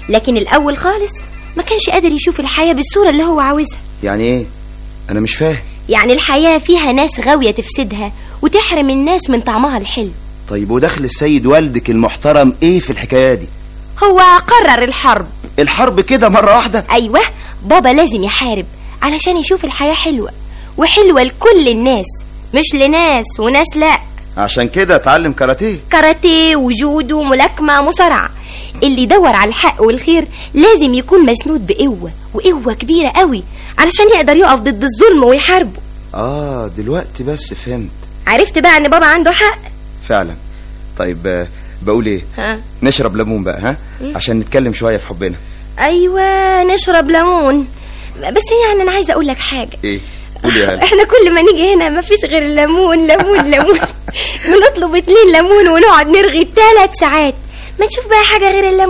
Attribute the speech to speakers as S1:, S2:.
S1: لكن الأول خالص ما كانش قادر يشوف الحياة بالصورة اللي هو عاوزها
S2: يعني ايه انا مش فاهم
S1: يعني الحياة فيها ناس غاوية تفسدها وتحرم الناس من طعمها الحلو
S2: طيب ودخل السيد والدك المحترم ايه في الحكايه دي
S1: هو قرر الحرب
S2: الحرب كده مره واحده
S1: أيوة بابا لازم يحارب علشان يشوف الحياة حلوة وحلوة لكل الناس مش لناس وناس لا
S2: عشان كده اتعلم كاراتيه
S1: كاراتيه وجودو ملاكمة مصارعة اللي يدور على الحق والخير لازم يكون مسنود بقوة وقوة كبيرة قوي علشان يقدر يقف ضد الظلم ويحاربه
S2: اه دلوقتي بس فهمت
S1: عرفت بقى ان بابا عنده حق
S2: فعلا طيب آه، بقول ايه
S1: ها
S2: نشرب ليمون بقى ها عشان نتكلم شويه في حبنا
S1: ايوه نشرب ليمون بس يعني انا عايزه اقول لك حاجه
S2: ايه قولي يا هلا
S1: احنا كل ما نيجي هنا مفيش غير الليمون ليمون ليمون بنطلب اتنين ليمون ونقعد نرغي ثلاث ساعات ما تشوف بقى حاجه غير الليمون